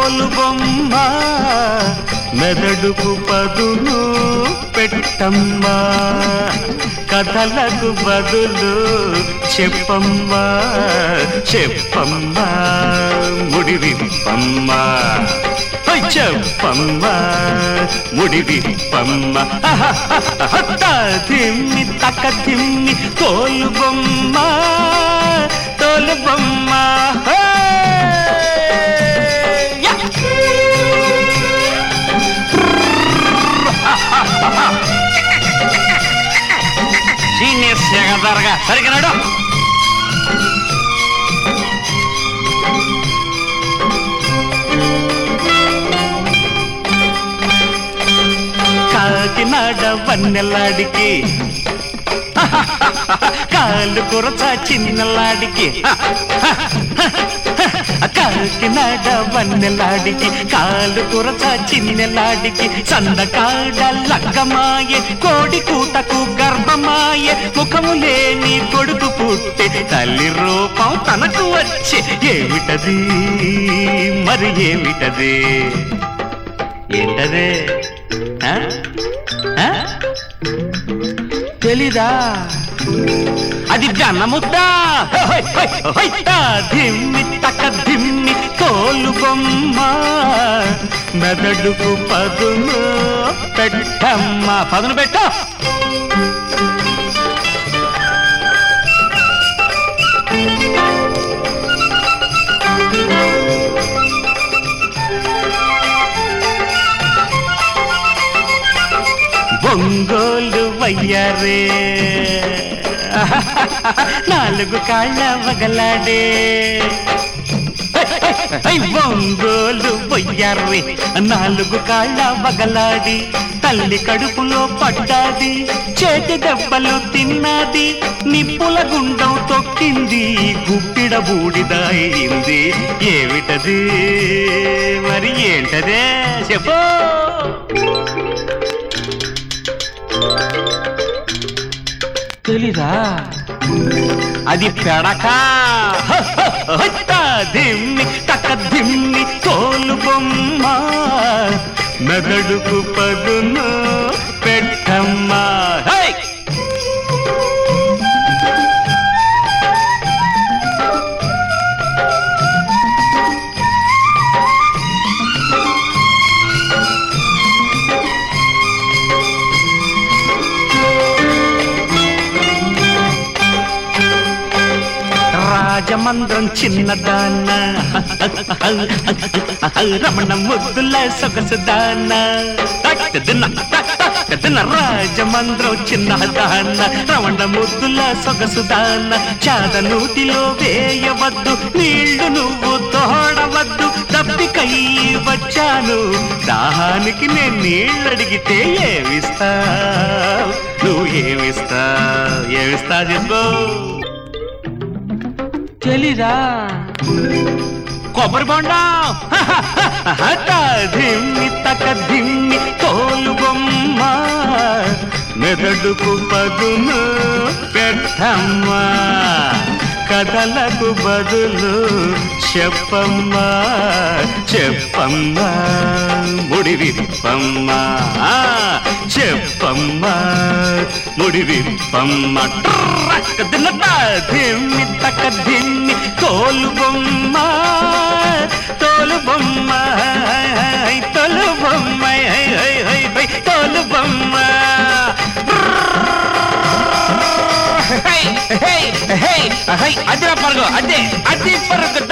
తోలు బొమ్మ మెదడుకు పదును పెట్టమ్మా కథలకు బదులు చెప్పమ్మా చెప్పమ్మా ముడి విప్పమ్మా ఓయ్ చెప్పమ్మా ముడి విప్పమ్మా తిమ్మి తక్క తిమ్మి తోలు బొమ్మ తోలు బొమ్మ హే! యా! సీనియర్ సెగదరగా సరిగ్గా నడు కాకినాడ వన్నెలాడికి కాలు కురచ చిన్నలాడికి కాకినాడ వన్నెలాడికి కాలు కురచ చిన్నెలాడికి సందకాడ లగ్గమాయే కోడి కూతకు గర్భమాయే ముఖము లేని కొడుకు పుట్టే తల్లి రూపం తనకు వచ్చే ఏమిటది మరి ఏమిటది ఏంటదే ఆ? ఆ? తెలీదా అది జనముద్ద దిమ్మి తక దిమ్మి తోలు బొమ్మ మెదడుకు పదును పెట్టమ్మ పదును పెట్ట బొంగోలు వయ్యారే నాలుగు కాళ్ళ వగలాడే ఐ బొంగోలు వయ్యారే నాలుగు కాళ్ళ వగలాడి తల్లి కడుపులో పడ్డాది చేతి దెబ్బలు తిన్నది నిప్పుల గుండం తొక్కింది గుప్పిడ బూడిదాయింది ఏమిటది మరి ఏంటదే చెప్పు తెలీదా అది పెడక దిమ్మి తక్క దిమ్మి తోలు బొమ్మ మెదడుకు పదును పెట్టమ్మా హై! రాజమంద్రం చిన్నదాన్న రమణ ముద్దుల సొగసుదాన్న రాజమంద్రం చిన్నదాన్న రమణ ముద్దుల సొగసుదాన్న చాదనూతిలో వేయవద్దు నీళ్లు నువ్వు తోడవద్దు దప్పికై వచ్చాను దాహానికి నేను నీళ్ళు అడిగితే ఏమిస్తా నువ్వు ఏమిస్తా ఏమిస్తా చెప్పు తెలీదా కొబ్బరి బొండా దిమ్మి తక దిమ్మి తోలు బొమ్మ మెదడుకు పదును పెట్టమ్మా కథలకు బదులు చెప్పమ్మా చెప్పమ్మా ముడి విప్పమ్మా చెప్పమ్మా ముడి విప్పమ్మా ట్రక్ దిన్నట దిమ్మి తక దిమ్మి తోలు బొమ్మ తోలు బొమ్మ తోలు బొమ్మ హై, హై, హై, హై, తోలు బొమ్మ హై, హై, హై, హై, అదిరా పరుగు అదే అది పరుగు